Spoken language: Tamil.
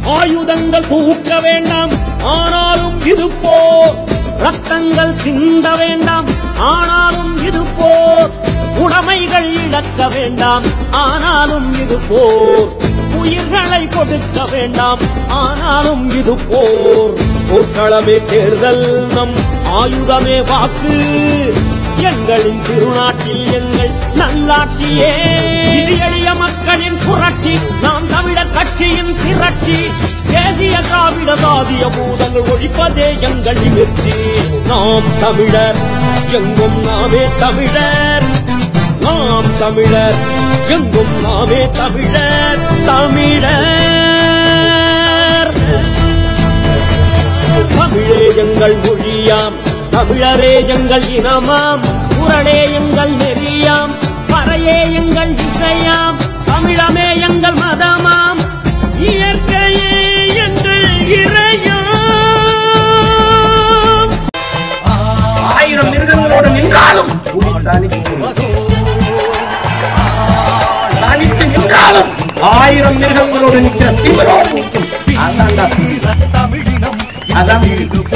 ஆயுதங்கள் தூக்க வேண்டாம் ஆனாலும் இது போர் ரத்தங்கள் சிந்த வேண்டாம் ஆனாலும் இது போர் உடைமைகள் இழக்க வேண்டாம் ஆனாலும் இது போர் உயிர்களை கொடுக்க வேண்டாம் ஆனாலும் இது போர் போர்க்களமே தேர்தல் நம் ஆயுதமே வாக்கு எங்களின் திருநாட்டில் எங்கள் நல்லாட்சியே இது எளிய மக்களின் புரட்சி நாம் தமிழர் கட்சியின் திரட்சி தேசிய திராவிட சாதிய பூதங்கள் ஒழிப்பதே எங்களின் வெற்றி நாம் தமிழர் எங்கும் நாமே தமிழர் நாம் தமிழர் எங்கும் நாமே தமிழர் தமிழர் தமிழே எங்கள் மொழியாம் தமிழரே எங்கள் இனமாம் குரலே எங்கள் நெறியாம் பறையே எங்கள் இசையாம் தமிழமே எங்கள் மதமாம் இயற்கையே எங்கள் இறையாம் ஆயிரம் மிருகங்களோடு நின்றாலும் புலி தனித்து தனித்து நின்றாலும் ஆயிரம் மிருகங்களோடு நிற்கிற தீவிரோடு நிற்கும் அதான்டா. அதான்